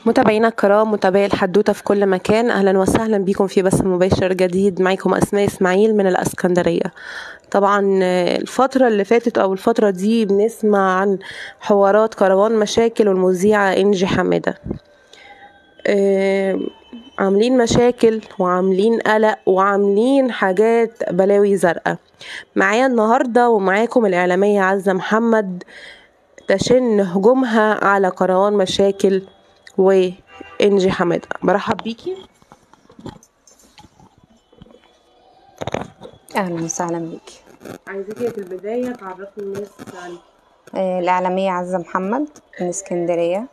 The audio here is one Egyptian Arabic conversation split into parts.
متابعينا الكرام متابعي الحدوتة في كل مكان أهلا وسهلا بكم في بث مباشر جديد معكم أسماء إسماعيل من الأسكندرية طبعا آه، الفترة اللي فاتت أو الفترة دي بنسمع عن حوارات كروان مشاكل والمذيعة إنجي حمادة آه، عاملين مشاكل وعاملين قلق وعاملين حاجات بلاوي زرقاء معايا النهاردة ومعاكم الإعلامية عزة محمد تشن هجومها على كروان مشاكل وإنجي حمادة برحب بيكي اهلا وسهلا بيكي عايزاكي في البداية تعرفي الناس عن آه، الاعلاميه عزه محمد من اسكندريه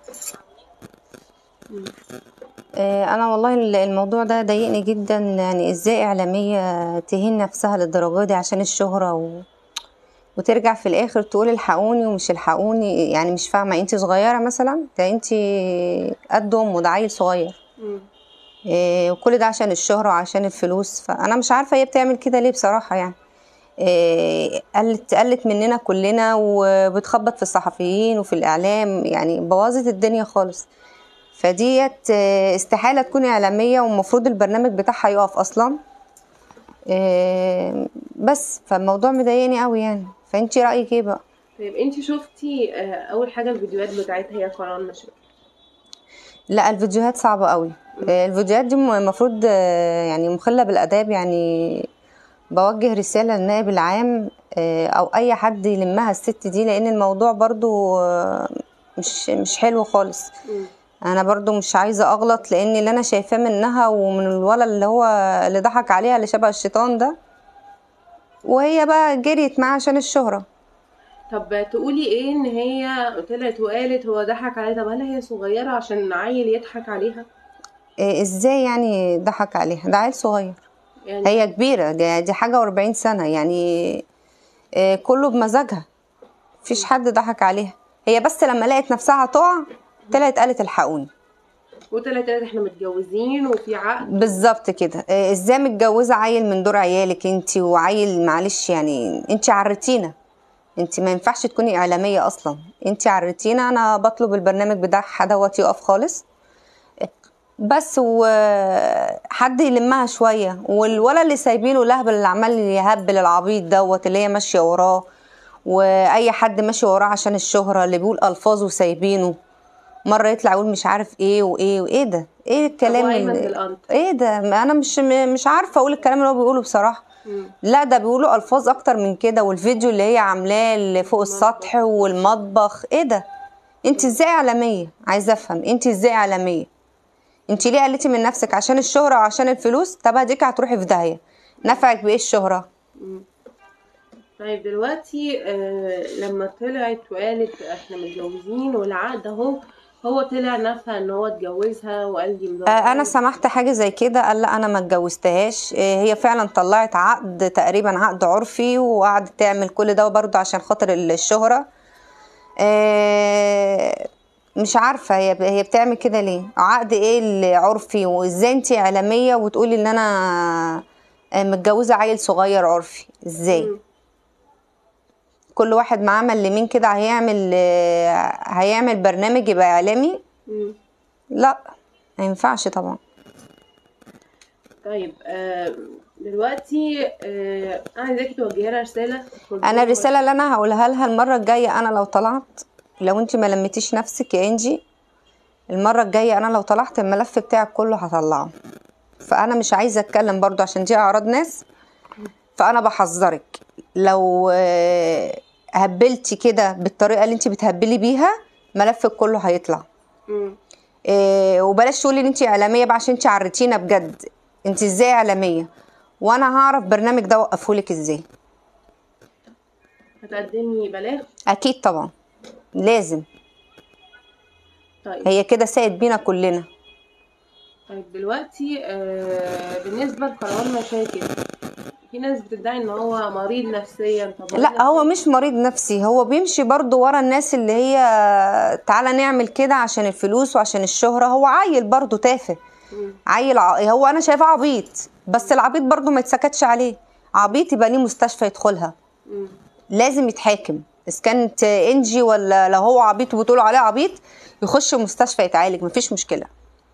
آه، انا والله ال- الموضوع ده ضايقني جدا يعني ازاي اعلاميه تهين نفسها للدرجه دي عشان الشهره و... وترجع في الاخر تقول الحقوني ومش الحقوني يعني مش فاهمه انت صغيره مثلا ده انت قد امه ده عيل صغير إيه وكل ده عشان الشهرة وعشان الفلوس فأنا مش عارفة هي بتعمل كده ليه بصراحة يعني إيه قلت قلت مننا كلنا وبتخبط في الصحفيين وفي الإعلام يعني بوظت الدنيا خالص فديت آه، استحالة تكون إعلامية والمفروض البرنامج بتاعها يقف أصلا إيه بس فالموضوع مضايقني قوي يعني فانتي رأيك ايه بقى طيب انتي شفتي آه، أول حاجة الفيديوهات بتاعتها هي كروان مشاكل لا الفيديوهات صعبة قوي آه، الفيديوهات دي المفروض آه، يعني مخلة بالآداب يعني بوجه رسالة للنائب العام آه، أو أي حد يلمها الست دي لأن الموضوع برضو آه، مش مش حلو خالص أنا برضو مش عايزة أغلط لأن اللي أنا شايفاه منها ومن الولد اللي هو اللي ضحك عليها اللي شبه الشيطان ده وهي بقى جريت معاه عشان الشهرة طب تقولي ايه ان هي طلعت وقالت هو ضحك عليها طب هل هي صغيرة عشان عيل يضحك عليها آه، ازاي يعني ضحك عليها ده عيل صغير يعني هي كبيرة دي دي حاجة واربعين سنة يعني آه، كله بمزاجها مفيش حد ضحك عليها هي بس لما لقت نفسها هتقع طلعت قالت الحقوني وطلعت قالت احنا متجوزين وفي عقد بالظبط كده آه، ازاي متجوزة عيل من دور عيالك انتي وعيل معلش يعني انتي عرتينا انتي ما ينفعش تكوني اعلامية اصلا انتي عرتينا انا بطلب البرنامج بتاعها دوت يقف خالص بس وحد يلمها شويه والولد اللي سايبينه لهبل اللي عمال يهبل العبيط دوت اللي هي ماشيه وراه واي حد ماشي وراه عشان الشهره اللي بيقول الفاظ وسايبينه مره يطلع يقول مش عارف ايه وايه وايه ده ايه الكلام أبو أيمن اللي بالقنط. ايه ده ما انا مش مش عارفه اقول الكلام اللي هو بيقوله بصراحه لا ده بيقولوا الفاظ اكتر من كده والفيديو اللي هي عاملاه اللي فوق السطح والمطبخ ايه ده انت ازاي اعلاميه عايزه افهم انت ازاي اعلاميه انت ليه قلتي من نفسك عشان الشهرة وعشان الفلوس طب اديك هتروحي في داهية نفعك بايه الشهرة طيب دلوقتي آه لما طلعت وقالت احنا متجوزين والعقد اهو هو طلع نفى ان هو اتجوزها وقال دي مزوجة آه انا سمحت حاجة زي كده قال لا انا ما اتجوزتهاش آه هي فعلا طلعت عقد تقريبا عقد عرفي وقعدت تعمل كل ده برضه عشان خاطر الشهرة آه مش عارفة هي هي بتعمل كده ليه عقد ايه العرفي وازاي انتي اعلامية وتقولي ان انا آه، متجوزة عيل صغير عرفي ازاي مم. كل واحد معاه ملمين كده هيعمل آه، هيعمل برنامج يبقى اعلامي مم. لا ما ينفعش طبعا طيب آه دلوقتي آه انا عايزاكي توجهي لها رسالة انا الرساله اللي انا هقولها لها المره الجايه انا لو طلعت لو انت ما لميتيش نفسك يا انجي المره الجايه انا لو طلعت الملف بتاعك كله هطلعه فانا مش عايزه اتكلم برضو عشان دي اعراض ناس فانا بحذرك لو آه، هبلتي كده بالطريقه اللي انت بتهبلي بيها ملفك كله هيطلع مم. إيه وبلاش تقولي ان انت اعلاميه بقى عشان انت عرتينا بجد انت ازاي اعلاميه وانا هعرف برنامج ده اوقفهولك ازاي هتقدمي بلاغ اكيد طبعا لازم طيب هي كده ساقت بينا كلنا طيب دلوقتي آه بالنسبة لكروان مشاكل في ناس بتدعي ان هو مريض نفسيا طب لا هو مش مريض نفسي هو بيمشي برضو ورا الناس اللي هي تعالى نعمل كده عشان الفلوس وعشان الشهرة هو عيل برضو تافه مم. عيل ع... هو انا شايفاه عبيط بس العبيط برضو ما يتسكتش عليه عبيط يبقى ليه مستشفى يدخلها مم. لازم يتحاكم اذا كانت انجي ولا لو هو عبيط وبتقولوا عليه عبيط يخش مستشفى يتعالج مفيش مشكله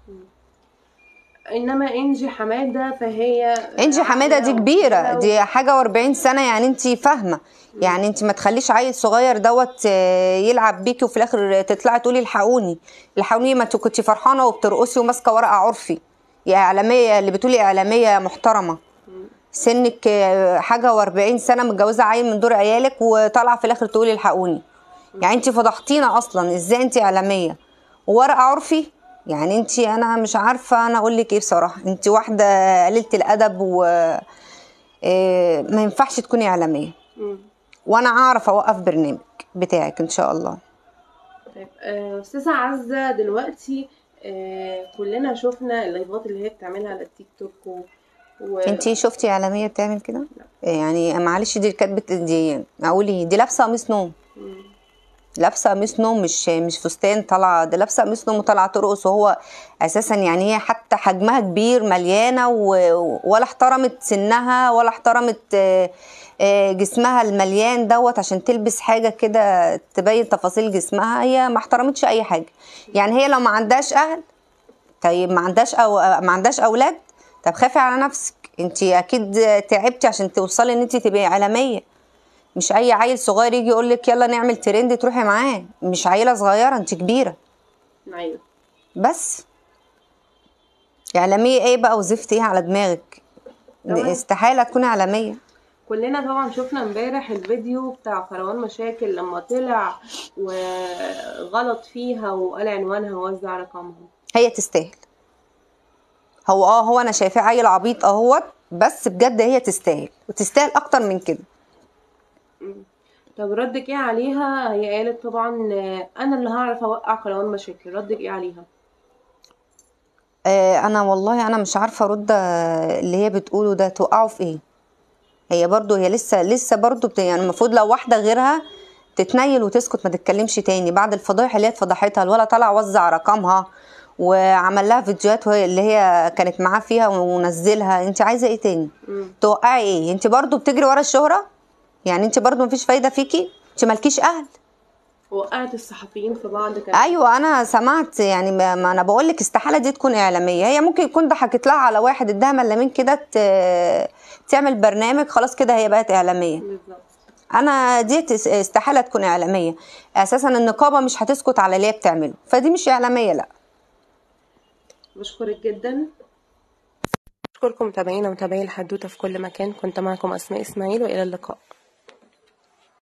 انما انجي حماده فهي انجي حماده دي كبيره دي حاجه و40 سنه يعني انت فاهمه يعني انت ما تخليش عيل صغير دوت آه، يلعب بيكي وفي الاخر تطلعي تقولي الحقوني الحقوني ما انت كنتي فرحانه وبترقصي وماسكه ورقه عرفي يا اعلاميه اللي بتقولي اعلاميه محترمه سنك آه، حاجه و40 سنه متجوزه عيل من دور عيالك وطالعه في الاخر تقولي الحقوني يعني انت فضحتينا اصلا ازاي انت اعلاميه وورقه عرفي يعني انت انا مش عارفه انا اقول لك ايه بصراحه انت واحده قليله الادب و آه، ما ينفعش تكوني اعلاميه مم. وانا اعرف اوقف برنامج بتاعك ان شاء الله طيب آه، استاذه عزه دلوقتي آه، كلنا شفنا اللايفات اللي هي بتعملها على التيك توك و... و... انتي شفتي اعلاميه بتعمل كده يعني معلش دي كانت بت- دي اقول ايه دي لابسه قميص نوم مم. لابسه قميص نوم مش مش فستان طالعه ده لابسه قميص نوم وطالعه ترقص وهو اساسا يعني هي حتى حجمها كبير مليانه و- ولا احترمت سنها ولا احترمت آه، آه، جسمها المليان دوت عشان تلبس حاجه كده تبين تفاصيل جسمها هي ما احترمتش اي حاجه يعني هي لو ما عندهاش اهل طيب ما عندهاش أو ما عندهاش اولاد طب خافي على نفسك انت اكيد تعبتي عشان توصلي ان انت تبقي اعلاميه مش اي عيل صغير يجي يقول لك يلا نعمل ترند تروحي معاه مش عيله صغيره انت كبيره ايوه بس اعلاميه ايه بقى وزفت ايه على دماغك تمام. استحاله تكوني اعلاميه كلنا طبعا شفنا امبارح الفيديو بتاع كروان مشاكل لما طلع وغلط فيها وقال عنوانها ووزع رقمها هي تستاهل هو اه هو انا شايفاه عيل عبيط اهوت بس بجد هي تستاهل وتستاهل اكتر من كده طب ردك ايه عليها هي قالت طبعا آه، انا اللي هعرف اوقع كروان مشاكل ردك ايه عليها آه، انا والله انا مش عارفه ارد آه، اللي هي بتقوله ده توقعه في ايه هي برضو هي لسه لسه برضو بت... يعني المفروض لو واحده غيرها تتنيل وتسكت ما تتكلمش تاني بعد الفضايح اللي هي اتفضحتها الولا طلع وزع رقمها وعمل لها فيديوهات وهي اللي هي كانت معاه فيها ونزلها انت عايزه ايه تاني مم. توقعي ايه انت برضو بتجري ورا الشهره يعني انت برضو مفيش فايده فيكي انت مالكيش اهل وقعت الصحفيين في بعض كان ايوه انا سمعت يعني ما ما انا بقول لك استحاله دي تكون اعلاميه هي ممكن يكون ضحكت لها على واحد اداها ملامين كده ت- تعمل برنامج خلاص كده هي بقت اعلاميه بالظبط انا دي تس- استحاله تكون اعلاميه اساسا النقابه مش هتسكت على اللي هي بتعمله فدي مش اعلاميه لا بشكرك جدا بشكركم متابعينا ومتابعي الحدوته في كل مكان كنت معكم اسماء اسماعيل والى اللقاء